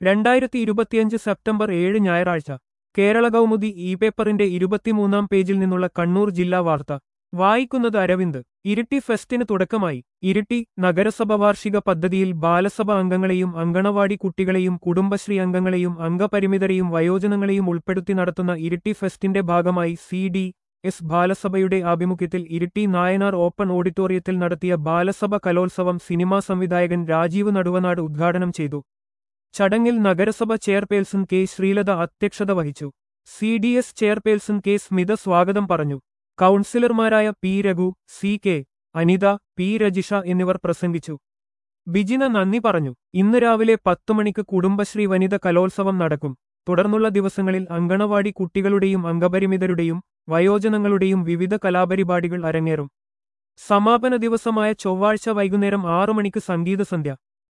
രണ്ടായിരത്തി ഇരുപത്തിയഞ്ച് സെപ്റ്റംബർ ഏഴ് ഞായറാഴ്ച കേരള കൗമുദി ഇ പേപ്പറിന്റെ ഇരുപത്തിമൂന്നാം പേജിൽ നിന്നുള്ള കണ്ണൂർ ജില്ലാ വാർത്ത വായിക്കുന്നത് അരവിന്ദ് ഇരിട്ടി ഫെസ്റ്റിന് തുടക്കമായി ഇരിട്ടി നഗരസഭ വാർഷിക പദ്ധതിയിൽ ബാലസഭ അംഗങ്ങളെയും അങ്കണവാടി കുട്ടികളെയും കുടുംബശ്രീ അംഗങ്ങളെയും അംഗപരിമിതരെയും വയോജനങ്ങളെയും ഉൾപ്പെടുത്തി നടത്തുന്ന ഇരിട്ടി ഫെസ്റ്റിന്റെ ഭാഗമായി സി ഡി എസ് ബാലസഭയുടെ ആഭിമുഖ്യത്തിൽ ഇരിട്ടി നായനാർ ഓപ്പൺ ഓഡിറ്റോറിയത്തിൽ നടത്തിയ ബാലസഭ കലോത്സവം സിനിമാ സംവിധായകൻ രാജീവ് നടുവനാട് ഉദ്ഘാടനം ചെയ്തു ചടങ്ങിൽ നഗരസഭ ചെയർപേഴ്സൺ കെ ശ്രീലത അധ്യക്ഷത വഹിച്ചു C D S chairperson K Smitha സ്വാഗതം പറഞ്ഞു കൗൺസിലർമാരായ P Raghu C K Anitha P Rejisha എന്നിവർ പ്രസംഗിച്ചു ബിജിന നന്ദി പറഞ്ഞു ഇന്ന് രാവിലെ പത്തു മണിക്ക് കുടുംബശ്രീ വനിത കലോത്സവം നടക്കും തുടർന്നുള്ള ദിവസങ്ങളിൽ അങ്കണവാടി കുട്ടികളുടെയും അംഗപരിമിതരുടെയും വയോജനങ്ങളുടെയും വിവിധ കലാപരിപാടികൾ അരങ്ങേറും സമാപന ദിവസമായ ചൊവ്വാഴ്ച വൈകുന്നേരം ആറു മണിക്ക് സംഗീതസന്ധ്യ